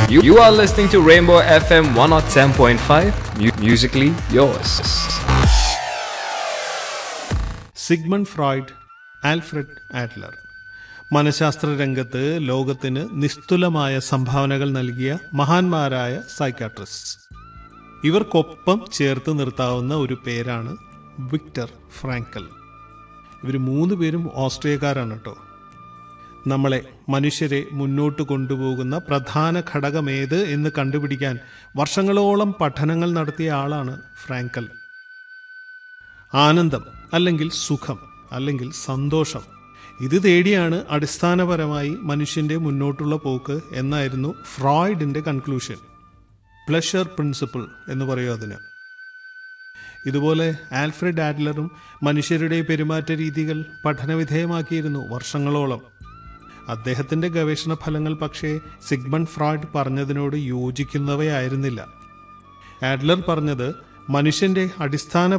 You, you are listening to Rainbow FM 107.5, mu- musically yours. Sigmund Freud Alfred Adler മനഃശാസ്ത്ര രംഗത്ത് ലോകത്തിന് നിസ്തുലമായ സംഭാവനകൾ നൽകിയ മഹാന്മാരായ സൈക്കാട്രിസ്റ്റ് ഇവർക്കൊപ്പം ചേർത്ത് നിർത്താവുന്ന ഒരു പേരാണ് വിക്ടർ ഫ്രാങ്കൽ ഇവർ മൂന്ന് പേരും ഓസ്ട്രിയക്കാരാണ് കേട്ടോ നമ്മളെ മനുഷ്യരെ മുന്നോട്ട് കൊണ്ടുപോകുന്ന പ്രധാന ഘടകമേത് എന്ന് കണ്ടുപിടിക്കാൻ വർഷങ്ങളോളം പഠനങ്ങൾ നടത്തിയ ആളാണ് ഫ്രാങ്കൽ ആനന്ദം അല്ലെങ്കിൽ സുഖം അല്ലെങ്കിൽ സന്തോഷം ഇത് തേടിയാണ് അടിസ്ഥാനപരമായി മനുഷ്യന്റെ മുന്നോട്ടുള്ള പോക്ക് എന്നായിരുന്നു ഫ്രോയിഡിന്റെ കൺക്ലൂഷൻ പ്ലഷർ പ്രിൻസിപ്പിൾ എന്ന് പറയും അതിന് ഇതുപോലെ ആൽഫ്രഡ് ആഡ്ലറും മനുഷ്യരുടെ പെരുമാറ്റ രീതികൾ പഠനവിധേയമാക്കിയിരുന്നു വർഷങ്ങളോളം അദ്ദേഹത്തിന്റെ ഗവേഷണ ഫലങ്ങൾ പക്ഷേ സിഗ്മണ്ട് ഫ്രോയിഡ് പറഞ്ഞതിനോട് യോജിക്കുന്നവയായിരുന്നില്ല ആഡ്ലർ പറഞ്ഞത് മനുഷ്യന്റെ അടിസ്ഥാന